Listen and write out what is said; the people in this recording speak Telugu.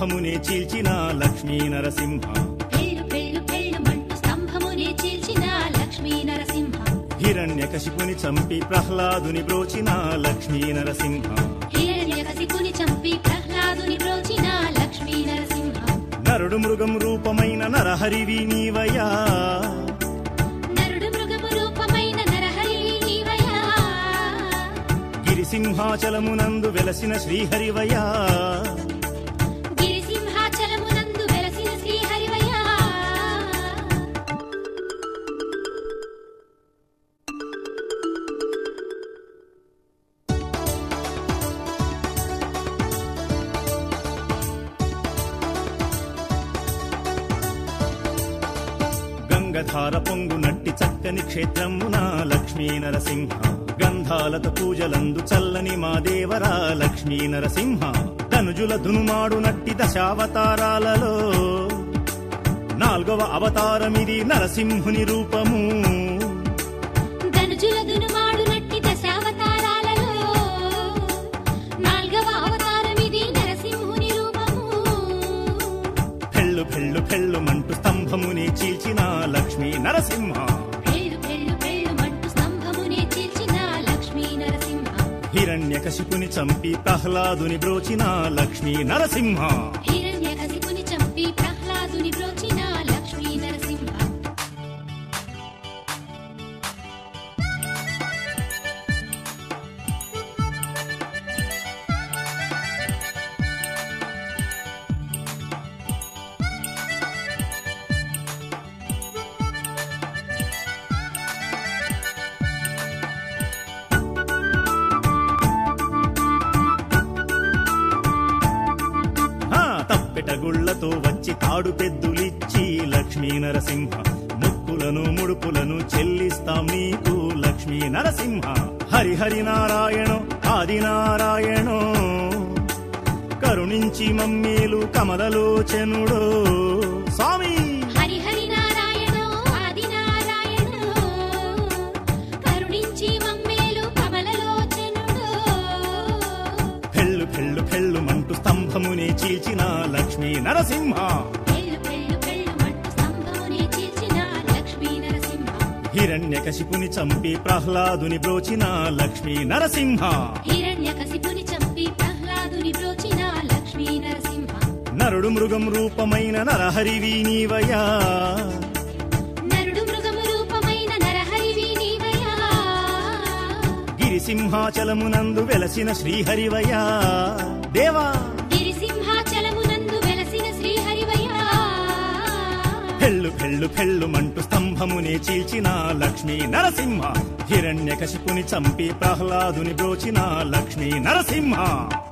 స్తంభమునే చీల్చిన లక్ష్మీ నరసింహ పెళ్ళు పెళ్ళు పెళ్ళుమంటూ స్తంభమునే చీల్చిన లక్ష్మీ నరసింహ హిరణ్యకశిపుని చంపి ప్రహ్లాదుని బ్రోచిన లక్ష్మీ నరసింహ హిరణ్యకశిపుని చంపి ప్రహ్లాదుని బ్రోచిన లక్ష్మీ నరసింహ నరుడు మృగం రూపమైన నరహరివి నీవయా నరుడు మృగము రూపమైన నరహరి నీవయా గిరిసింహాచలమునందు వెలసిన శ్రీహరివయా గిరిసింహాచలమునందు వెలసిన శ్రీహరివయా గంగధార పొంగునట్టి చక్కని క్షేత్రమున లక్ష్మీ నరసింహ గంధాలత పూజలందు చల్లని మా దేవరా లక్ష్మీ నరసింహ ధనుజుల దునుమాడు నట్టి దశావతారాలలో నాల్గవ అవతారమిది నరసింహుని రూపము ధనుజుల దునుమాడు నట్టి దశావతారాలలో నాల్గవ అవతారమిది నరసింహుని రూపము ఫెళ్ళు ఫెళ్ళు ఫెళ్ళు మంటు స్తంభమునే చీల్చిన లక్ష్మీ నరసింహ పెళ్ళు పెళ్ళు పెళ్ళుమంటూ స్తంభమునే చీల్చిన లక్ష్మీ నరసింహ హిరణ్యకశిపుని చంపి ప్రహ్లాదుని బ్రోచిన లక్ష్మీ నరసింహ హిరణ్యకశిపుని చంపి ప్రహ్లాదుని బ్రోచిన లక్ష్మీ నరసింహ ఆ తప్పెటగుళ్లతో వచ్చి తాడు పెద్దులిచ్చి లక్ష్మీ నరసింహ ముక్కులను ముడుపులను చెల్లిస్తాం నీకు లక్ష్మీ నరసింహ హరిహరి నారాయణో ఆది నారాయణో కరుణించి మమ్మేలు కమలలోచనుడో స్వామి హరిహరి నారాయణో ఆది నారాయణో కరుణించి మమ్మేలు కమలలోచనుడో ఫెళ్ళు ఫెళ్ళు ఫెళ్ళు మంటు స్తంభమునే చీల్చిన లక్ష్మీ నరసింహ పెళ్ళు పెళ్ళు పెళ్ళుమంటూ స్తంభమునే చీల్చిన లక్ష్మీ నరసింహ హిరణ్యకశిపుని చంపి ప్రహ్లాదుని బ్రోచిన లక్ష్మీ నరసింహ హిరణ్యకశిపుని చంపి ప్రహ్లాదుని బ్రోచిన లక్ష్మీ నరసింహ నరుడు మృగం రూపమైన నరహరివి నీవయా నరుడు మృగము రూపమైన నరహరివి నీవయా గిరిసింహాచలమునందు వెలసిన శ్రీహరివయా దేవా గిరిసింహాచలమునందు వెలసిన శ్రీహరివయా ఫెళ్ళు ఫెళ్ళు ఫెళ్ళు మంటు స్తంభమునే చీల్చిన లక్ష్మీ నరసింహ హిరణ్యకశిపుని చంపి ప్రహ్లాదుని బ్రోచిన లక్ష్మీ నరసింహ